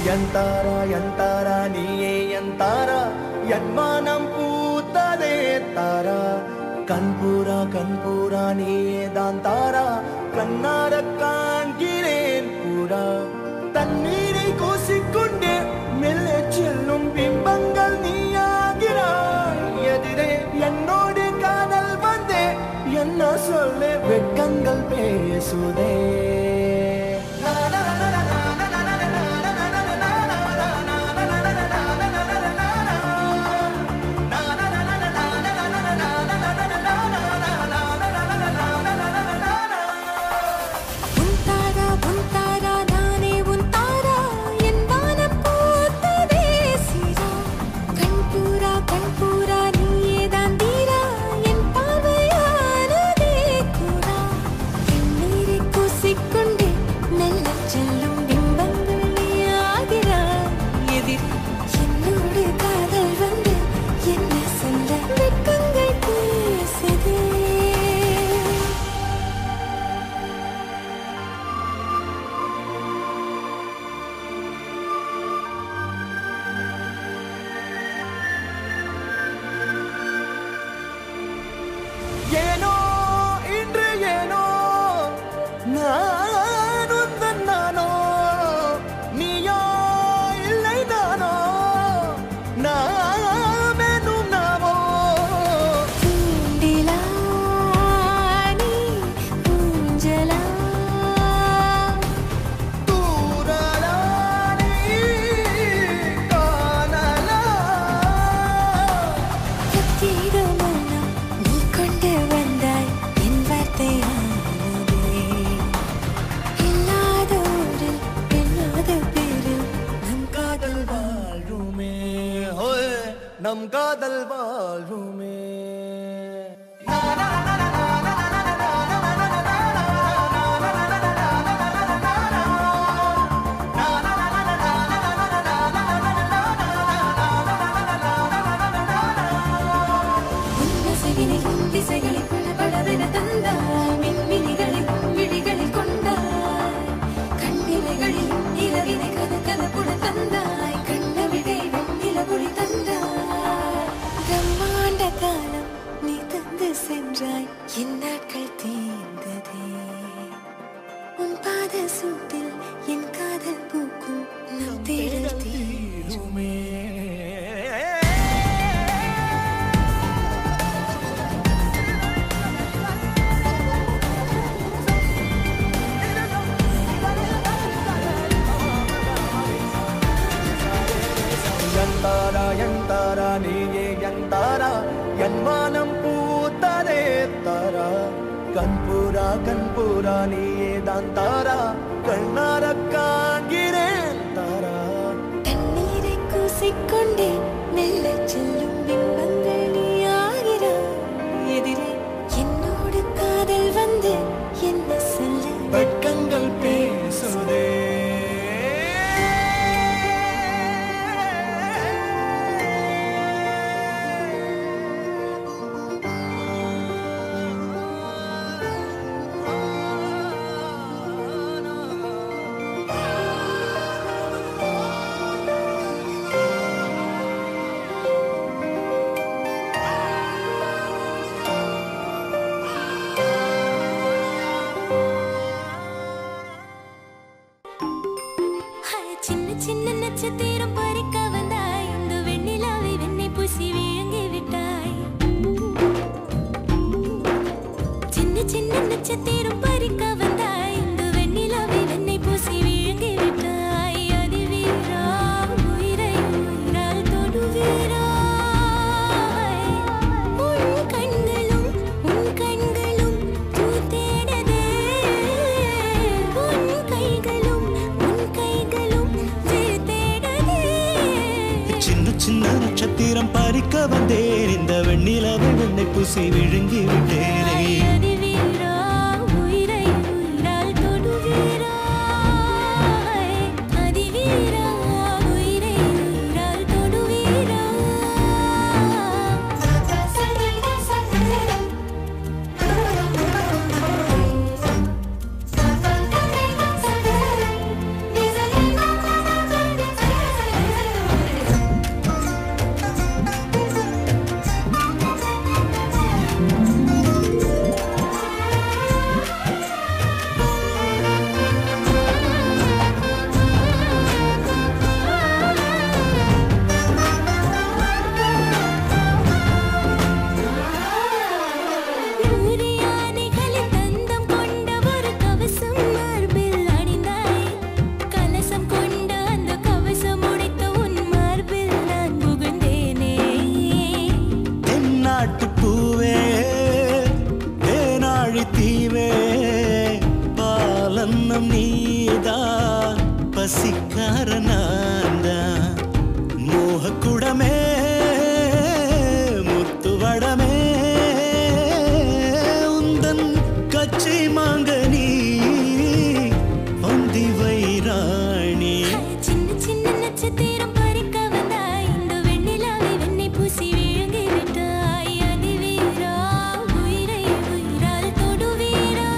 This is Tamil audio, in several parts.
ಎಂತಾರ ಎಂತಾರ ನೀಯೇ ಎಂತಾರ என்மானம் பூத்ததே தாரா கண்பூரா கண்பூரா நீயே தான் தாரா கண்ணார காண்கிறேன் கூடா தண்ணீரை கூசிக்கொண்டே மெல்ல செல்லும் பிம்பங்கள் நீயாகிறாய் எதிரே என்னோடு காதல் வந்தே என்ன சொல்ல வெட்கங்கள் பேசுதே உன் தாரா உன் தாரா நானே உன் தாரா என் வானம் பூத்ததே சீரா கண்பூரா கண்பூரா நீயே தான் தீரா என் பார்வையானதே கூடா கண்ணீரை கூசிக்கொண்டே மெல்ல செல்லும் பிம்பங்கள் நீயாகிறா எதிர் என்னோடு காதல் வந்து என்ன சொல்ல வெட்கங்கள் பேசுதே ஏனோ இன்று ஏனோ நான் உந்தன் நானோ நீயோ இல்லை நானோ நாமெனும் நாமோ தூண்டிலா நீ ஊஞ்சலா தூரலா நீ காணலா எத்தீடு மனம் நீ கொண்டு வந்தாய் என் வார்த்தையானதே இல்லாத ஊரில் இல்லாத பேரில் நம் காதல் வாழ்வுமே ஹோய், நம் காதல் வாழ்வுமே உன்னசையினிலும் திசைகளில் படபடவென தந்தாய் மின்மினிகளில் விழிகளில் கொண்டாய் கண்ணிலைகளில் நிலவினை கத கதப்புட தந்தாய் கண்ணவிடை வெண்ணிலவொளி தந்தாய் பிரம்மாண்ட காலம் நீ தந்து சென்றாய் என் நாட்கள் தீர்ந்ததே உன் பாத சூட்டில் என் காதல் பூக்கும் நம் தேடல் தீருமே எந்தாரா எந்தாரா நீயே எந்தாரா என் வானம் பூத்ததே தாரா கண்பூரா கண்பூரா நீயே தான் தாரா கண்ணார காண்கிறேன் தாரா தண்ணீரை கூசிக்கொண்டே மெல்ல செல்லும் பிம்பங்கள் நீயாகிறாய் எதிரே என்னோடு காதல் வந்து என்ன சொல்ல வெட்கங்கள் பேசுதே ஹாய், சின்ன சின்ன நட்சத்திரம் பறிக்க வந்தாய் இந்த வெண்ணிலாவை வெண்ணெய் பூசி விழுங்கி விட்டாய் சின்ன சின்ன நட்சத்திரம் பறிக்க வந்தாய் இந்த வெண்ணிலாவை வெண்ணெய் பூசி விழுங்கி விட்டாய் அதிவீரா உயிரை உயிரால் தொடுவீரா உன் கண்களும் உன் கண்களும் தூத்தேடதே உன் கைகளும் உன் கைகளும் தேடதே சின்ன சின்ன நட்சத்திரம் பறிக்க வந்தேன் இந்த வெண்ணிலவை வெண்ணை பூசி விழுங்கி விட்டேனே அதிவீரா உயிரை உயிரால் தொடுவீரா அதிவீரா உயிரை உயிரால் தொடுவீரா செல்லம் நீதான் பசிக்கார நான்தான் மோகக்குடமே முத்துவடமே உந்தன் கச்சி மாங்கனி பந்தி வைராணி சின்ன சின்ன நட்சத்திரம் பறிக்க வந்தாய் இந்த வெண்ணிலாவை வெண்ணை பூசி விழுங்கி விட்டாய் அதிவீரா உயிரை உயிரால் தொடுவீரா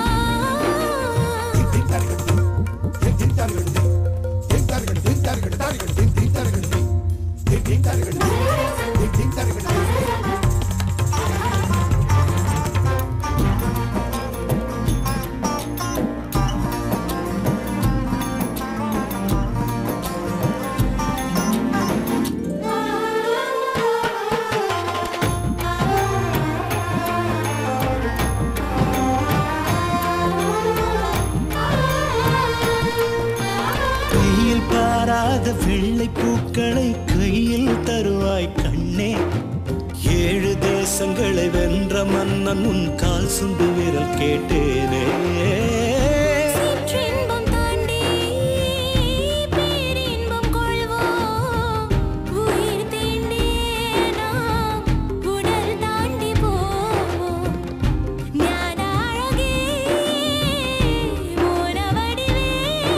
கையில் பாராத வெள்ளை பூக்களை கையில் தருவாய் கண்ணே ஏழு தேசங்களை வென்ற மன்னன் உன் கால் சுண்டு விரல் கேட்டேனே சிற்றின்பம் தாண்டி பேரின்பம் கொள்வோம் உயிர் தீண்டி நாம் உடல் தாண்டி போவோம் ஞான அழகே மோன வடிவே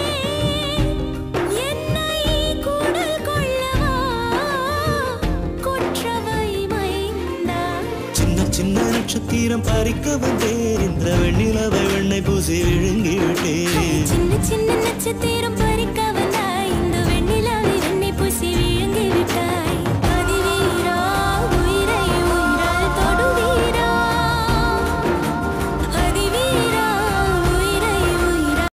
என்னை கூடல் கொள்ளவா குற்றவை மைந்தா சின்ன சின்ன நட்சத்திரம் பறிக்க வந்தேன் இந்த வெண்ணிலவை வெண்ணை பூசி விழுங்கி விட்டேன் சின்ன சின்ன நட்சத்திரம் பறிக்க